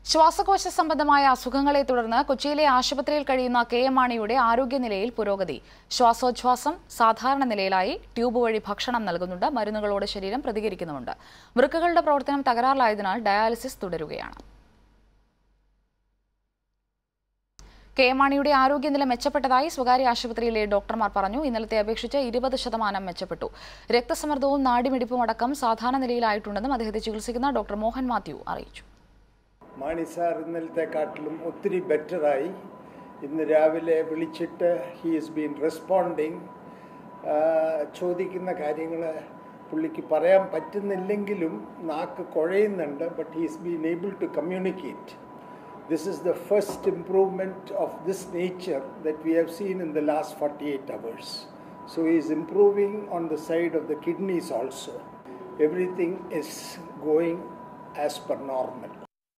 ശ്വാസകോശ സംബന്ധമായ അസുഖങ്ങളെ തുടർന്ന് കൊച്ചിയിലെ ആശുപത്രിയിൽ കഴിയുന്ന കെ എം മാണിയുടെ ആരോഗ്യനിലയിൽ പുരോഗതി ശ്വാസോച്ഛ്വാസം സാധാരണ നിലയിലായി ട്യൂബ് വഴി ഭക്ഷണം നൽകുന്നുണ്ട് മരുന്നുകളോട് ശരീരം പ്രതികരിക്കുന്നുമുണ്ട് വൃക്കകളുടെ പ്രവർത്തനം തകരാറിലായതിനാൽ ഡയാലിസിസ് തുടരുകയാണ് കെ എം മാണിയുടെ ആരോഗ്യനില മെച്ചപ്പെട്ടതായി സ്വകാര്യ ആശുപത്രിയിലെ ഡോക്ടർമാർ പറഞ്ഞു ഇന്നലത്തെ അപേക്ഷിച്ച് ഇരുപത് ശതമാനം മെച്ചപ്പെട്ടു രക്തസമ്മർദ്ദവും നാടിമിടിപ്പും അടക്കം സാധാരണ നിലയിലായിട്ടുണ്ടെന്നും അദ്ദേഹത്തെ ചികിത്സിക്കുന്ന ഡോക്ടർ മോഹൻ മാത്യു അറിയിച്ചു മാണി സാർ ഇന്നലത്തെക്കാട്ടിലും ഒത്തിരി ബെറ്ററായി ഇന്ന് രാവിലെ വിളിച്ചിട്ട് ഹി ഈസ് ബീൻ റെസ്പോണ്ടിങ് ചോദിക്കുന്ന കാര്യങ്ങൾ പുള്ളിക്ക് പറയാൻ പറ്റുന്നില്ലെങ്കിലും നാക്ക് കുഴയുന്നുണ്ട് but he's been able to communicate this is the first improvement of this nature that we have seen in the last forty eight hours so is improving on the side of the kidneys also everything is going as per normal